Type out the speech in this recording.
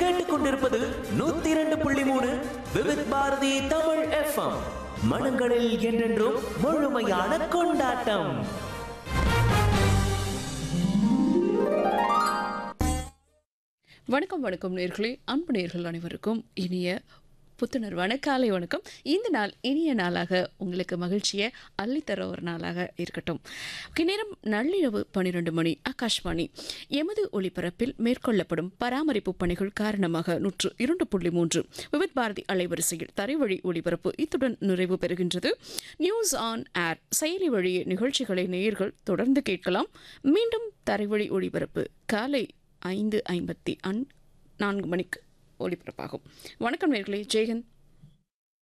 கேட்டுக்கொண்டிருப்பது நூத்தி இரண்டு புள்ளி மூணு விவித் பாரதி தமிழ் எஃப்எம் மனங்களில் என்றென்றும் முழுமையான கொண்டாட்டம் வணக்கம் வணக்கம் நேர்களே அன்பு நேர்கள் அனைவருக்கும் இனிய புத்துணர்வான காலை வணக்கம் இந்த நாள் இனிய நாளாக உங்களுக்கு மகிழ்ச்சியை அள்ளித்தர ஒரு நாளாக இருக்கட்டும் ஓகே, நேரம் நள்ளிரவு பன்னிரண்டு மணி ஆகாஷ்வாணி எமது ஒளிபரப்பில் மேற்கொள்ளப்படும் பராமரிப்பு பணிகள் காரணமாக நூற்று இரண்டு புள்ளி மூன்று விவித் பாரதி அலைவரிசையில் தரைவழி ஒளிபரப்பு இத்துடன் நிறைவு பெறுகின்றது நியூஸ் ஆன் ஏர் செயலி வழியே நிகழ்ச்சிகளை நேயர்கள் தொடர்ந்து கேட்கலாம் மீண்டும் தரைவழி ஒளிபரப்பு காலை ஐந்து ஐம்பத்தி அன் நான்கு மணிக்கு ஒளிபரப்பாகும் வணக்கம் நேர்களே ஜெயகன்